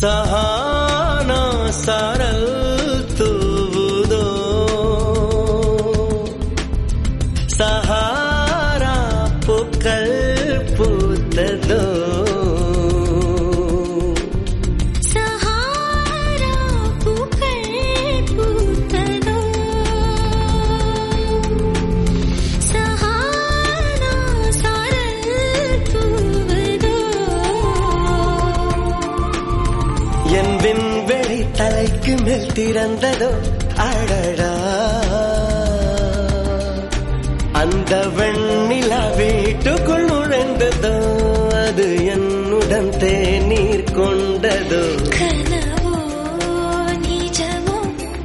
സഹാന സാരൽ തൂവുതോ സഹാര പൂക്കൾ പൂത്തതോ சஹாரா பூக்கள் பூத்ததோ சஹாரா சாரல் தூவதோ என் விண்வெளி தலைக்கு மேல் திறந்ததோ அடடா அந்த வெண்ணிலா வீட்டுக்குள் நுழைந்ததோ அது என்னுடன் தேநீர் கொண்டதோ கனவோ நிஜமோ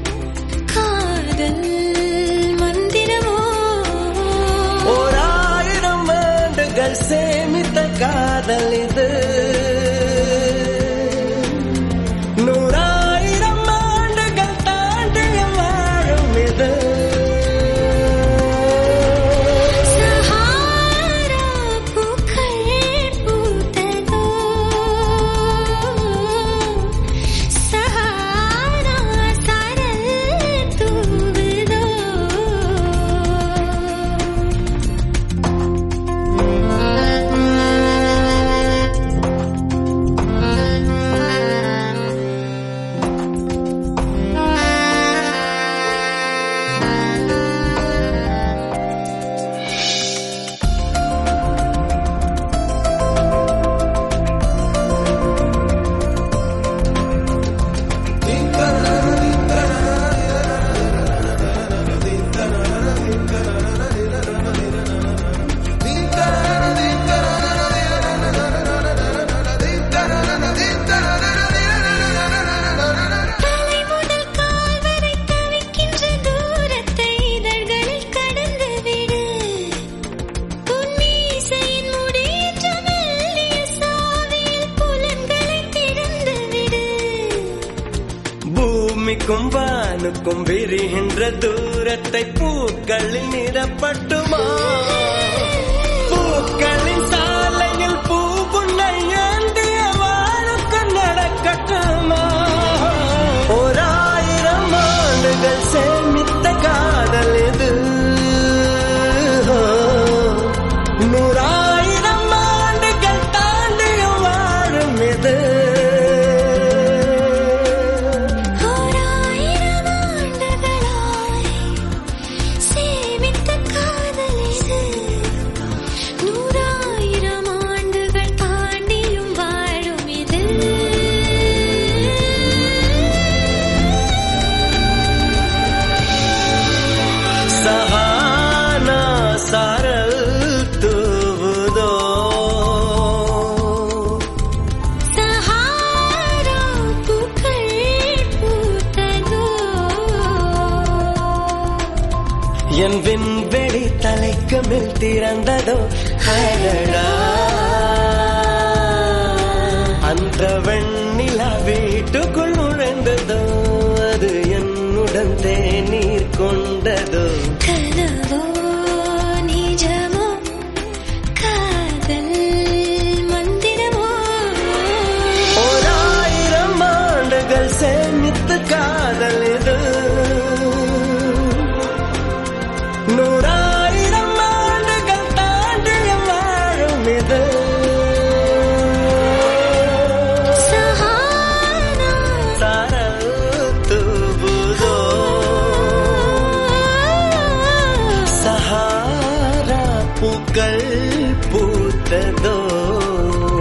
காதல் மந்திரமோ ஓர் ஆயிரம் ஆண்டுகள் சேமித்த காதல் இது நூறாயிரம் ஆண்டுகள் தாண்டிய வாழும் இது சஹாரா பூக்கள் பூத்ததோ சஹாரா சாரல் தூவதோ தலை முதல் கால் வரை தவிக்கின்ற தூரத்தை இதழ்களில் கடந்து விடு உன் மீசையின் முடியற்ற மெல்லிய சாவியில் புலன்களை திறந்து விடு பூமிக்கும் வானுக்கும் விரிகின்ற தூரத்தை பூக்களில் நிறப்பட்டுமா பூக்களின் சாலையில் பூவுன்னை ஏந்திய வாழுக்கு நடக்கட்டுமா ஓராயிரம் ஆண்டுகள் சேமித்த காதல் இது நூறாயிரம் ஆண்டுகள் தாண்டிய வாழும் இது ஓராயிரம் ஆண்டுகளாய் சேமித்த காதல் இது நூறாயிரம் ஆண்டுகள் தாண்டியும் வாழும் இது സഹാന സാരൽ തൂവുതോ சஹாரா பூக்கள் பூத்ததோ என் விண்வெளி தலைக்கு மேல் திறந்ததோ அடடா அந்த வெண்ணிலா வீட்டுக்குள் நுழைந்ததோ அது என்னுடன் தேநீர் கொண்டதோ கனவோ நிஜமோ காதல் மந்திரமோ ஓராயிரம் ஆண்டுகள் சேமித்து காதல் இது நூறாயிரம் ஆண்டுகள் தாண்டிய வாழும் இது சஹாரா சாரல் தூவுதோ சஹாரா பூக்கள் பூத்ததோ